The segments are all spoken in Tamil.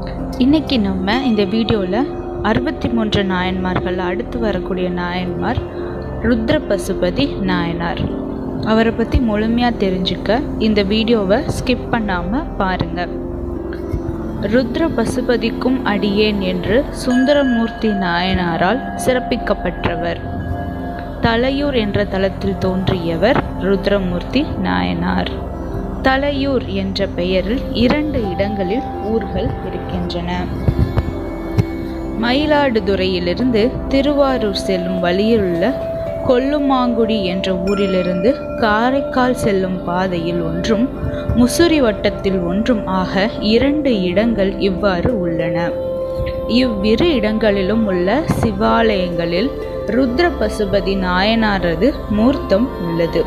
இன்னைக்கு நம்ம இந்த வீடியோவில் அறுபத்தி மூன்று நாயன்மார்கள் அடுத்து வரக்கூடிய நாயன்மார் ருத்ர பசுபதி நாயனார் அவரை பற்றி முழுமையாக தெரிஞ்சுக்க இந்த வீடியோவை ஸ்கிப் பண்ணாமல் பாருங்கள் ருத்ர பசுபதிக்கும் அடியேன் என்று சுந்தரமூர்த்தி நாயனாரால் சிறப்பிக்கப்பட்டவர் தலையூர் என்ற தலத்தில் தோன்றியவர் ருத்ரமூர்த்தி நாயனார் தலையூர் என்ற பெயரில் இரண்டு இடங்களில் ஊர்கள் இருக்கின்றன மயிலாடுதுறையிலிருந்து திருவாரூர் செல்லும் வழியிலுள்ள கொல்லுமாங்குடி என்ற ஊரிலிருந்து காரைக்கால் செல்லும் பாதையில் ஒன்றும் முசிறி வட்டத்தில் ஒன்றும் ஆக இரண்டு இடங்கள் இவ்வாறு உள்ளன இவ்விரு இடங்களிலும் உள்ள சிவாலயங்களில் ருத்ர பசுபதி நாயனாரது மூர்த்தம் உள்ளது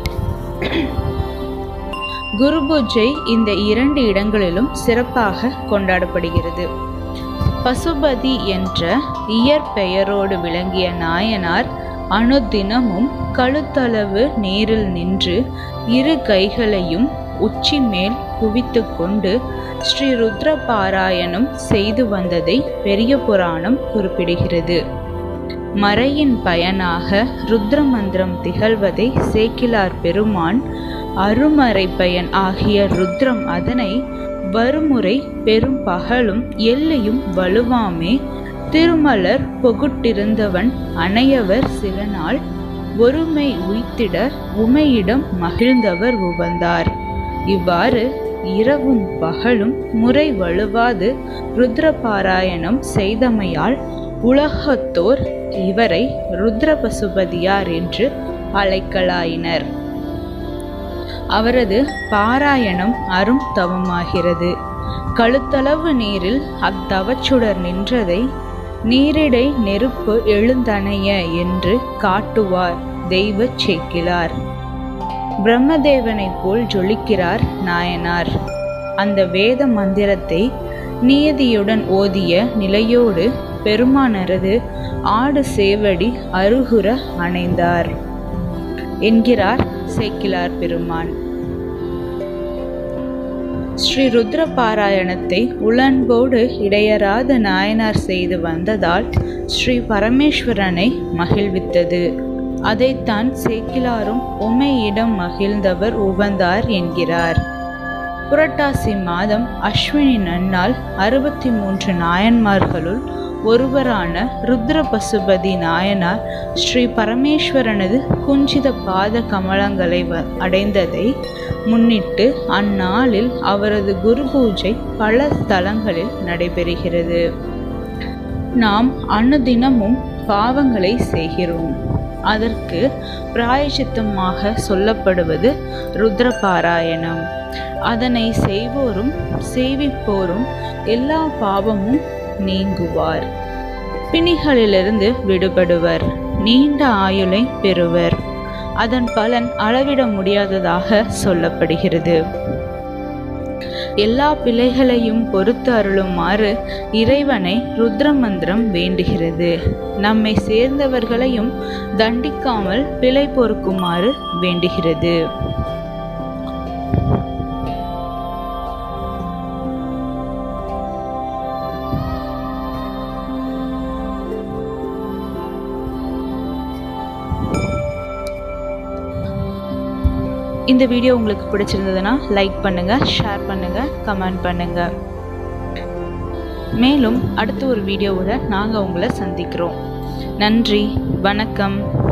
குரு பூஜை இந்த இரண்டு இடங்களிலும் சிறப்பாக கொண்டாடப்படுகிறது பசுபதி என்ற இயற்பெயரோடு விளங்கிய நாயனார் அனுதினமும் கழுத்தளவு நேரில் நின்று இரு கைகளையும் உச்சி மேல் குவித்து கொண்டு ஸ்ரீ ருத்ர பாராயணம் செய்து வந்ததை பெரிய புராணம் குறிப்பிடுகிறது மறையின் பயனாக ருத்ர மந்திரம் திகழ்வதை சேக்கிலார் பெருமான் அருமறை பயன் ஆகிய ருத்ரம் அதனை வருமுறை பெரும் பகலும் எல்லையும் வலுவாமே திருமலர் பொகுட்டிருந்தவன் அணையவர் சில நாள் ஒருமை உய்த்திட உமையிடம் மகிழ்ந்தவர் உவந்தார் இவ்வாறு இரவும் பகலும் முறை வலுவாது ருத்ரபாராயணம் செய்தமையால் உலகத்தோர் இவரை ருத்ரபசுபதியார் என்று அழைக்கலாயினர் அவரது பாராயணம் அரும் தவமாகிறது கழுத்தளவு நீரில் அத்தவச்சுடர் நின்றதை நீரிடை நெருப்பு எழுந்தணைய என்று காட்டுவார் தெய்வ சேக்கிலார் பிரம்மதேவனைப் போல் ஜொலிக்கிறார் நாயனார் அந்த வேத மந்திரத்தை நீதியுடன் ஓதிய நிலையோடு பெருமானரது ஆடு சேவடி அருகுற அணைந்தார் என்கிறார் சேக்கிலார் பெருமான் ஸ்ரீ ருத்ர பாராயணத்தை உளன்போடு இடையராத நாயனார் செய்து வந்ததால் ஸ்ரீ பரமேஸ்வரனை மகிழ்வித்தது அதைத்தான் சேக்கிலாரும் உமையிடம் மகிழ்ந்தவர் உவந்தார் என்கிறார் புரட்டாசி மாதம் அஸ்வினி நன்னால் அறுபத்தி மூன்று நாயன்மார்களுள் ஒருவரான ருத்ர பசுபதி நாயனார் ஸ்ரீ பரமேஸ்வரனது குஞ்சித பாத கமலங்களை அடைந்ததை முன்னிட்டு அந்நாளில் அவரது குரு பூஜை பல ஸ்தலங்களில் நடைபெறுகிறது நாம் அனுதினமும் பாவங்களை செய்கிறோம் அதற்கு பிராயச்சித்தமாக சொல்லப்படுவது ருத்ர பாராயணம் அதனை செய்வோரும் செய்விப்போரும் எல்லா பாவமும் நீங்குவார் பிணிகளிலிருந்து விடுபடுவர் நீண்ட ஆயுளை பெறுவர் அதன் பலன் அளவிட முடியாததாக சொல்லப்படுகிறது எல்லா பிழைகளையும் பொறுத்து அருளுமாறு இறைவனை ருத்ரமந்திரம் வேண்டுகிறது நம்மை சேர்ந்தவர்களையும் தண்டிக்காமல் பிழை பொறுக்குமாறு வேண்டுகிறது இந்த வீடியோ உங்களுக்கு பிடிச்சிருந்ததுன்னா லைக் பண்ணுங்கள் ஷேர் பண்ணுங்கள் கமெண்ட் பண்ணுங்கள் மேலும் அடுத்த ஒரு வீடியோவோட நாங்கள் உங்களை சந்திக்கிறோம் நன்றி வணக்கம்